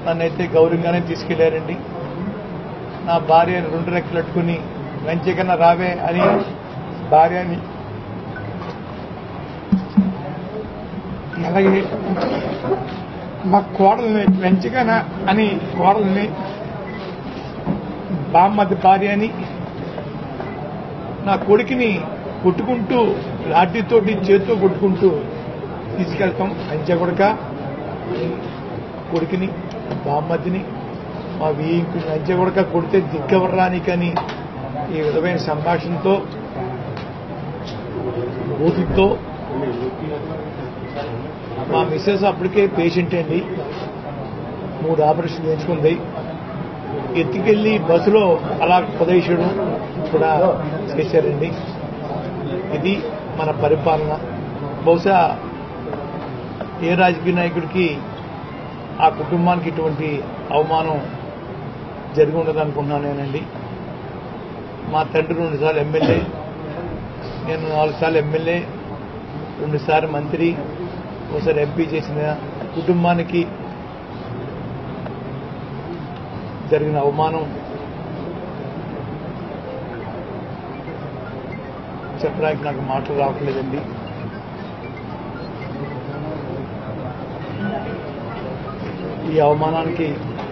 నన్నైతే గౌరవంగానే తీసుకెళ్లారండి నా భార్య రెండు రెక్కలు పెట్టుకుని వెంచకన్నా రావే అని భార్యని అలాగే మా కోడల్ని వెంచకనా అని కోడల్ని బామ్మది భార్య అని నా కొడుకుని కొట్టుకుంటూ లాఠీతోటి చేత్తో కొట్టుకుంటూ తీసుకెళ్తాం అంచె కొడక కొడుకుని బామ్మద్దిని మా వీంకుని అంచె కొడక కొడితే దిక్కవరానికని ఈ విధమైన సంభాషణతో బూతులతో మా మిస్సెస్ అప్పటికే పేషెంట్ అండి మూడు ఆపరేషన్ చేయించుకుంది ఎత్తుకెళ్లి బస్సులో అలా పదేశడం కూడా చేశారండి ఇది మన పరిపాలన బహుశా ఏ రాజకీయ నాయకుడికి ఆ కుటుంబానికి ఇటువంటి అవమానం జరిగి ఉండదు అనుకుంటున్నాను నేనండి మా తండ్రి రెండుసార్లు ఎమ్మెల్యే నేను నాలుగు సార్లు ఎమ్మెల్యే రెండుసార్లు మంత్రి ఒకసారి ఎంపీ చేసిన కుటుంబానికి జరిగిన అవమానం చెప్పడానికి నాకు మాటలు రావట్లేదండి ఈ అవమానానికి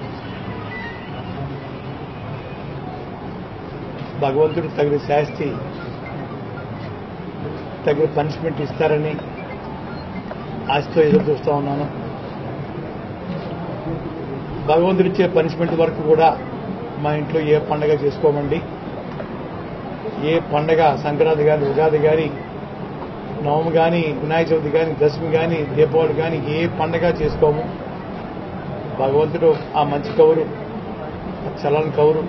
భగవంతుడు తగిన శాస్తి తగిన పనిష్మెంట్ ఇస్తారని ఆశతో ఎదురు చూస్తా ఉన్నాను భగవంతుడిచ్చే పనిష్మెంట్ వరకు కూడా మా ఇంట్లో ఏ పండగ చేసుకోమండి ఏ పండగ సంక్రాంతి కానీ ఉగాది కానీ నవమి కానీ వినాయక చవితి కానీ దశమి కానీ దీపావళి కానీ ఏ పండగ చేసుకోము భగవంతుడు ఆ మంచి కవురు ఆ చల్లని కవురు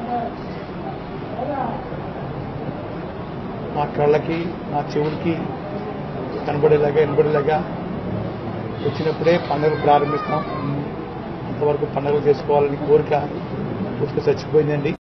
మా కళ్ళకి నా చెవులకి కనబడేలాగా వినబడేలాగా వచ్చినప్పుడే పండుగ ప్రారంభిస్తాం అంతవరకు పండుగ చేసుకోవాలని కోరిక పుట్టుక చచ్చిపోయిందండి